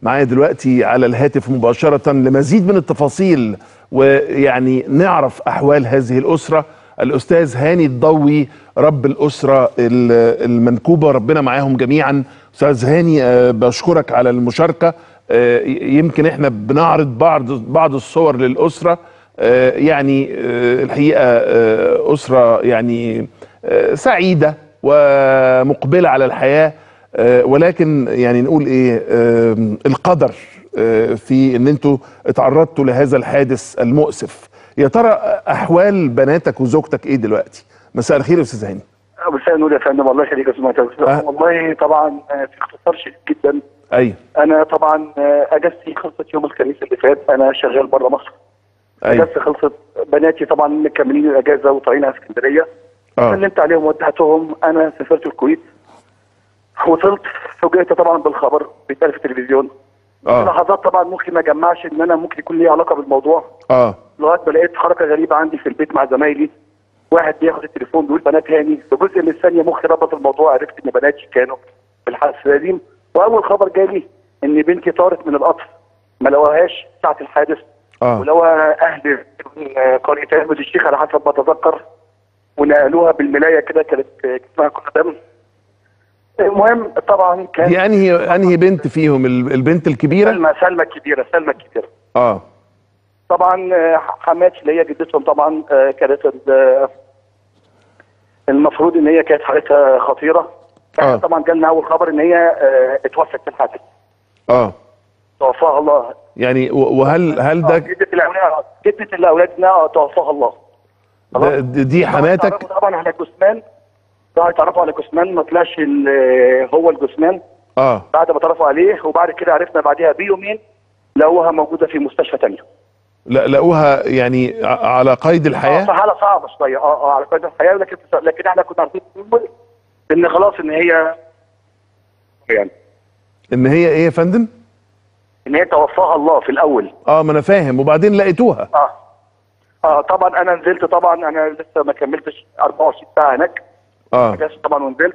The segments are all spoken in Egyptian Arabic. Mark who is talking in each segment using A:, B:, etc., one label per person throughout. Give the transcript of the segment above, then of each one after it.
A: معايا دلوقتي على الهاتف مباشرة لمزيد من التفاصيل ويعني نعرف أحوال هذه الأسرة الأستاذ هاني الضوي رب الأسرة ال- المنكوبة ربنا معاهم جميعا أستاذ هاني آه، بشكرك على المشاركة آه، يمكن احنا بنعرض بعض بعض الصور للأسرة آه، يعني آه، الحقيقة آه، أسرة يعني آه، سعيدة ومقبلة على الحياة آه، ولكن يعني نقول ايه آه، القدر آه، في ان انتوا اتعرضتوا لهذا الحادث المؤسف يا ترى احوال بناتك وزوجتك ايه دلوقتي مساء الخير يا استاذ هاني
B: مساء النور يا فندم الله يخليك يا استاذ معتز
A: أه.
B: والله طبعا آه، في اختصار شديد جدا
A: ايوه
B: انا طبعا آه، اجازتي خلصت يوم الخميس اللي فات انا شغال بره مصر
A: ايوه
B: اجازتي خلصت بناتي طبعا مكملين الاجازه وطالعين على اسكندريه
A: اه
B: سلمت عليهم ودعتهم انا سافرت الكويت وصلت فوجئت طبعا بالخبر بيتقال في التلفزيون في
A: اه
B: لحظات طبعا مخي ما جمعش ان انا ممكن يكون لي علاقه بالموضوع
A: اه
B: لغايه ما لقيت حركه غريبه عندي في البيت مع زمايلي واحد بياخد التليفون بيقول بنات هاني في جزء من الثانيه مخي ربط الموضوع عرفت ان بناتي كانوا في الحادث القديم واول خبر جالي ان بنتي طارت من القطر ما لقوهاش ساعه الحادث
A: اه
B: ولقوها اهل قريه احمد الشيخ على حسب ما اتذكر ونقلوها بالملايه كده كانت جسمها كله دم المهم طبعا كان
A: دي انهي انهي بنت فيهم ال- البنت الكبيره
B: سلمى سلمى الكبيره سلمى الكبيره
A: اه
B: طبعا آه، حماتي اللي هي جدتهم طبعا آه، كانت ال- المفروض ان هي كانت حالتها خطيره
A: آه.
B: طبعا جالنا اول خبر ان هي آه، اتوفت في الحادث
A: اه
B: توفاها الله
A: يعني و- وهل هل
B: آه،
A: ده
B: جده الاولاد جده الاولادنا آه، توفاها الله
A: ده- دي حماتك
B: اتعرفوا طبعا على جثمان راحوا يتعرفوا على جثمان ما طلعش ال- هو الجثمان
A: اه
B: بعد ما اتعرفوا عليه وبعد كده عرفنا بعدها بيومين لقوها موجوده في مستشفى ثانيه
A: لا لقوها يعني ع- على قيد
B: اه
A: الحياه
B: في حاله صعبه شويه اه اه على قيد الحياه لكن لكن احنا كنا عارفين الأول ان خلاص ان هي يعني
A: ان هي ايه يا فندم
B: ان هي توفاها الله في الاول
A: اه ما انا فاهم وبعدين لقيتوها
B: اه اه طبعا انا نزلت طبعا انا لسه ما كملتش 24 ساعه هناك
A: اه
B: رجعت طبعا ونزلت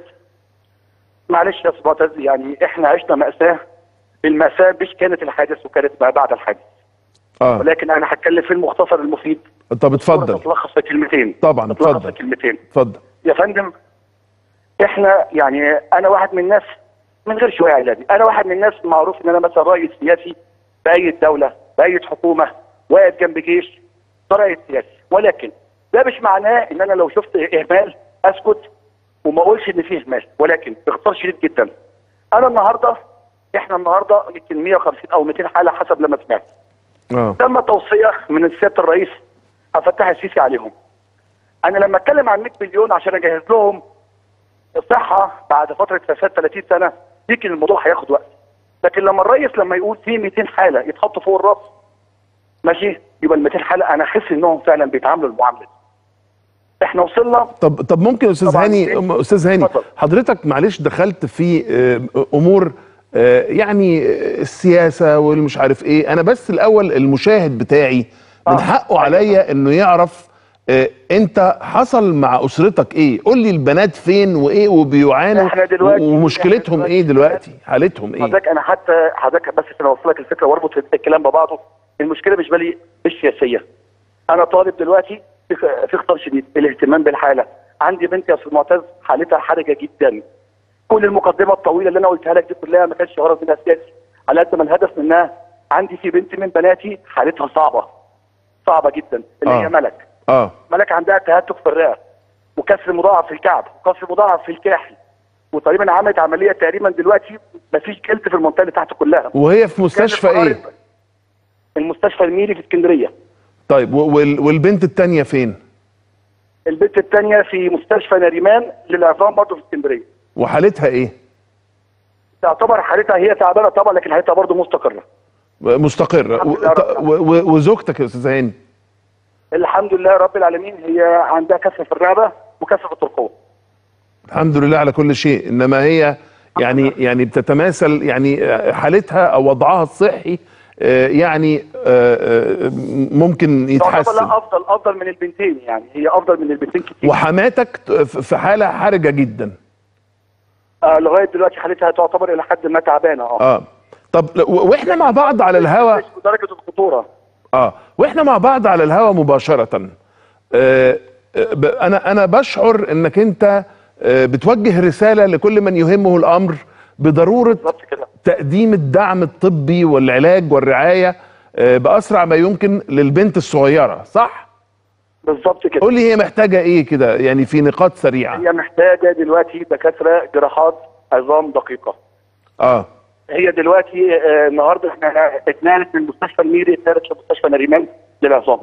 B: معلش يا استاذ معتز يعني احنا عشنا ماساه الماساه مش كانت الحادث وكانت ما بعد الحادث
A: اه
B: ولكن انا هتكلم في المختصر المفيد
A: طب اتفضل
B: تتلخص في كلمتين
A: طبعا
B: تتلخص
A: اتفضل
B: في كلمتين
A: اتفضل
B: يا فندم احنا يعني انا واحد من الناس من غير شويه اعلامي انا واحد من الناس معروف ان انا مثلا رئيس سياسي باي دوله باي حكومه واقف جنب جيش ده رئيس سياسي ولكن ده مش معناه ان انا لو شفت اهمال اسكت وما اقولش ان فيه اهمال ولكن باختصار شديد جدا انا النهارده احنا النهارده يمكن 150 او 200 حاله حسب لما سمعت
A: اه
B: تم توصيه من سياده الرئيس عبد الفتاح السيسي عليهم. انا لما اتكلم عن 100 مليون عشان اجهز لهم الصحه بعد فتره فساد 30 سنه يمكن الموضوع هياخد وقت. لكن لما الرئيس لما يقول في 200 حاله يتحطوا فوق الراس ماشي يبقى ال 200 حاله انا احس انهم فعلا بيتعاملوا المعامله دي. احنا وصلنا
A: طب طب ممكن استاذ
B: طبعاً.
A: هاني أم- استاذ هاني
B: اتفضل.
A: حضرتك معلش دخلت في آه، امور آه، يعني آه، السياسه والمش عارف ايه انا بس الاول المشاهد بتاعي من
B: آه.
A: حقه عليا انه يعرف آه، انت حصل مع اسرتك ايه قول لي البنات فين وايه وبيعانوا
B: إحنا دلوقتي-
A: ومشكلتهم
B: إحنا
A: ايه
B: دلوقتي-
A: دلوقتي حالتهم ايه
B: حضرتك انا حتى حضرتك بس عشان اوصل لك الفكره واربط الكلام ببعضه المشكله مش بالي مش سياسيه انا طالب دلوقتي في في خطر شديد الاهتمام بالحاله عندي بنتي يا استاذ معتز حالتها حرجه جدا كل المقدمه الطويله اللي انا قلتها لك دي كلها ما كانش غرض منها سياسي على قد ما الهدف منها عندي في بنت من بناتي حالتها صعبه صعبه جدا اللي
A: آه.
B: هي ملك
A: اه
B: ملك عندها تهتك في الرئه وكسر مضاعف في الكعب وكسر مضاعف في الكاحل وتقريبا عملت عمليه تقريبا دلوقتي مفيش جلد في المنطقه اللي تحت كلها
A: وهي في مستشفى
B: كان
A: ايه
B: القرار- المستشفى الميري في اسكندريه
A: طيب و- وال- والبنت التانية فين
B: البنت الثانيه في مستشفى نريمان للعظام برضه في اسكندريه
A: وحالتها ايه
B: تعتبر حالتها هي تعبانه طبعا لكن حالتها برضه مستقره
A: مستقرة
B: الحمد
A: و-
B: لله
A: ط-
B: رب
A: و- و- وزوجتك يا استاذ هاني
B: الحمد لله رب العالمين هي عندها كسر في الرقبه وكسر في الترقوه
A: الحمد لله على كل شيء انما هي يعني يعني بتتماثل يعني حالتها او وضعها الصحي آه، يعني آه، آه، ممكن
B: تعتبر
A: يتحسن
B: لا افضل افضل من البنتين يعني هي افضل من البنتين كتير
A: وحماتك في حاله حرجه جدا
B: آه لغايه دلوقتي حالتها تعتبر الى حد ما تعبانه اه
A: اه طب و- واحنا مع بعض على الهوا
B: مش بدرجه الخطوره
A: اه واحنا مع بعض على الهوا مباشره آه آه، ب- انا انا بشعر انك انت آه بتوجه رساله لكل من يهمه الامر بضروره
B: بالظبط كده
A: تقديم الدعم الطبي والعلاج والرعايه آه باسرع ما يمكن للبنت الصغيره صح
B: بالظبط كده
A: قول لي هي محتاجه ايه كده يعني في نقاط سريعه
B: هي محتاجه دلوقتي دكاتره جراحات عظام دقيقه
A: اه
B: هي دلوقتي آه، النهارده احنا اتنقلت من مستشفى الميري اتنقلت لمستشفى نريمان للعظام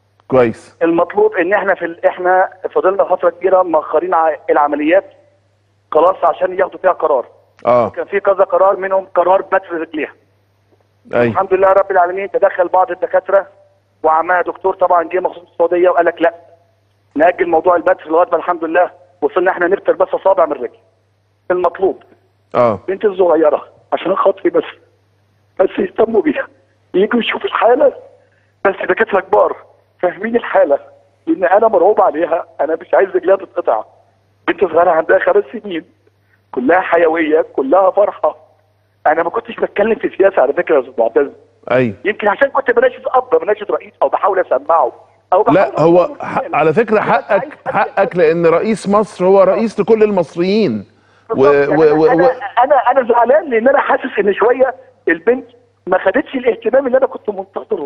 A: كويس
B: المطلوب ان احنا في ال- احنا فضلنا فتره كبيره مأخرين ع- العمليات خلاص عشان ياخدوا فيها قرار
A: اه
B: كان في كذا قرار منهم قرار بتر رجليها
A: اي
B: الحمد لله رب العالمين تدخل بعض الدكاتره وعمها دكتور طبعا جه مخصوص من السعوديه وقال لك لا ناجل موضوع البتر لغايه ما الحمد لله وصلنا احنا نبتر بس اصابع من الرجل المطلوب
A: اه
B: بنتي الصغيره عشان خاطري بس بس يهتموا بيها يجوا يشوفوا الحاله بس دكاتره كبار فاهمين الحاله لان انا مرعوب عليها انا مش عايز رجليها تتقطع بنت صغيره عندها خمس سنين كلها حيويه كلها فرحه انا ما كنتش بتكلم في سياسه على فكره يا استاذ معتز
A: اي
B: يمكن عشان كنت بناشد اب بناشد رئيس او بحاول اسمعه او بحاول
A: لا هو
B: أوصله
A: ح-
B: رسالة.
A: على فكره
B: أنا عايز
A: حقك
B: حد
A: حقك لان رئيس مصر هو رئيس لكل المصريين و
B: بالظبط.
A: و
B: يعني
A: و
B: انا
A: و
B: انا انا زعلان لان انا حاسس ان شويه البنت ما خدتش الاهتمام اللي انا كنت منتظره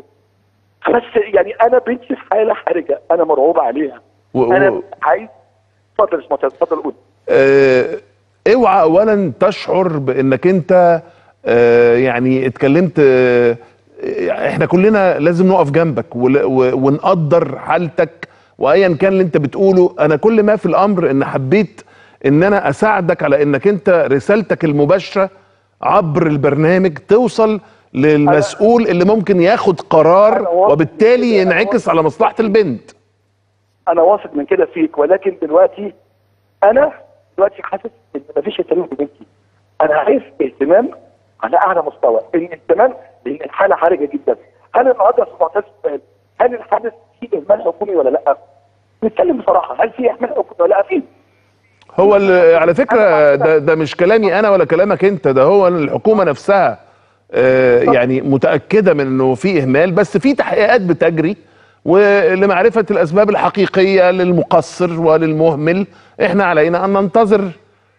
B: بس يعني انا بنتي في حاله حرجه انا مرعوب عليها
A: و-
B: انا
A: و-
B: عايز اتفضل يا اسماعيل اتفضل قول
A: آه، اوعى اولا تشعر بانك انت آه، يعني اتكلمت آه، احنا كلنا لازم نقف جنبك ول- و- ونقدر حالتك وايا كان اللي انت بتقوله انا كل ما في الامر ان حبيت ان انا اساعدك على انك انت رسالتك المباشره عبر البرنامج توصل للمسؤول اللي ممكن ياخد قرار
B: أنا واثق
A: وبالتالي
B: من كده، أنا
A: ينعكس
B: واثق
A: على مصلحه البنت
B: انا واثق من كده فيك ولكن دلوقتي انا دلوقتي حاسس ان مفيش اهتمام ببنتي انا عايز اهتمام على اعلى مستوى الاهتمام لان الحاله حرجه جدا هل النهارده يا استاذ معتز سؤال هل الحادث فيه اهمال حكومي ولا لا؟ نتكلم بصراحه هل في اهمال حكومي ولا لا؟ في
A: هو ال- على فكرة ده, ده مش كلامي أنا ولا كلامك أنت ده هو الحكومة نفسها آه، يعني متأكدة من إنه في إهمال بس في تحقيقات بتجري ولمعرفة الأسباب الحقيقية للمقصر وللمهمل إحنا علينا أن ننتظر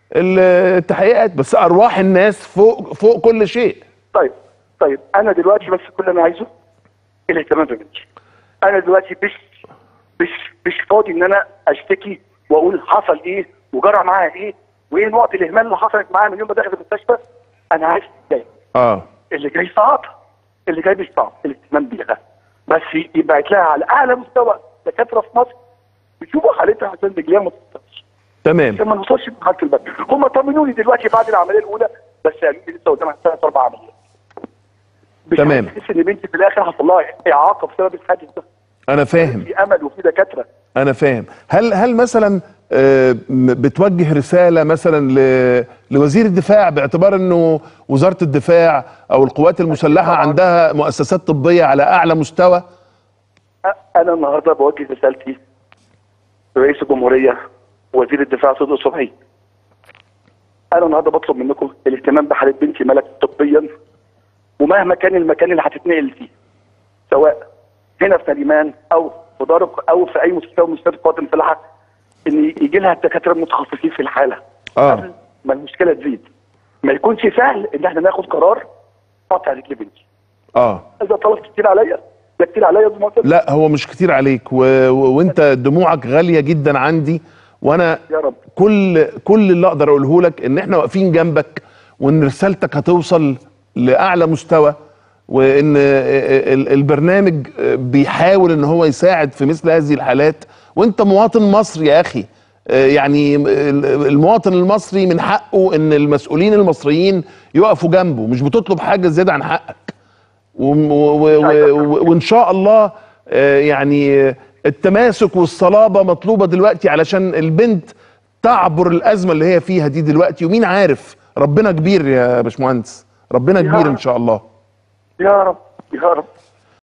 A: التحقيقات بس أرواح الناس فوق فوق كل شيء
B: طيب طيب انا دلوقتي بس كل اللي انا عايزه الاهتمام ببنتي انا دلوقتي مش مش مش فاضي ان انا اشتكي واقول حصل ايه وجرى معاها ايه وايه نقط الاهمال اللي حصلت معاها من يوم ما دخلت المستشفى انا عايز اللي جاي
A: آه
B: اللي جاي صعب اللي جاي مش صعب الاهتمام بيها بس يبعت لها على اعلى مستوى دكاتره في مصر يشوفوا حالتها عشان رجليها ما تتقطعش
A: تمام
B: عشان ما نوصلش لمرحله البدء هم طمنوني دلوقتي بعد العمليه الاولى بس قالوا لي لسه قدامها ثلاث اربع عمليات مش
A: تمام.
B: عايز احس ان بنتي في الاخر حصل لها اعاقه بسبب الحادث ده
A: أنا فاهم
B: في امل وفي دكاتره
A: انا فاهم هل هل مثلا آه، م- بتوجه رساله مثلا ل- لوزير الدفاع باعتبار انه وزاره الدفاع او القوات المسلحه
B: طبعاً.
A: عندها مؤسسات طبيه على اعلى مستوى
B: أ- انا النهارده بوجه رسالتي لرئيس الجمهوريه وزير الدفاع صدق صبحي انا النهارده بطلب منكم الاهتمام بحاله بنتي ملك طبيا ومهما كان المكان اللي هتتنقل فيه سواء هنا في نريمان او في دار او في اي مستشفى من مستشفيات القوات المسلحه ان يجي لها الدكاتره المتخصصين في الحاله
A: اه
B: قبل ما المشكله تزيد ما يكونش سهل ان احنا ناخد قرار قطع رجل بنتي
A: اه
B: اذا طلب كتير عليا ده كتير عليا يا زميلي
A: لا هو مش كتير عليك و... و... وانت دموعك غاليه جدا عندي وانا
B: يا رب
A: كل كل اللي اقدر اقوله لك ان احنا واقفين جنبك وان رسالتك هتوصل لاعلى مستوى وان ال- البرنامج بيحاول ان هو يساعد في مثل هذه الحالات وانت مواطن مصري يا اخي يعني المواطن المصري من حقه ان المسؤولين المصريين يقفوا جنبه مش بتطلب حاجه زياده عن حقك و- و- و- و- وان شاء الله آه، يعني التماسك والصلابه مطلوبه دلوقتي علشان البنت تعبر الازمه اللي هي فيها دي دلوقتي ومين عارف ربنا كبير يا باشمهندس ربنا
B: يا
A: كبير ان
B: رب.
A: شاء الله
B: يا رب يا رب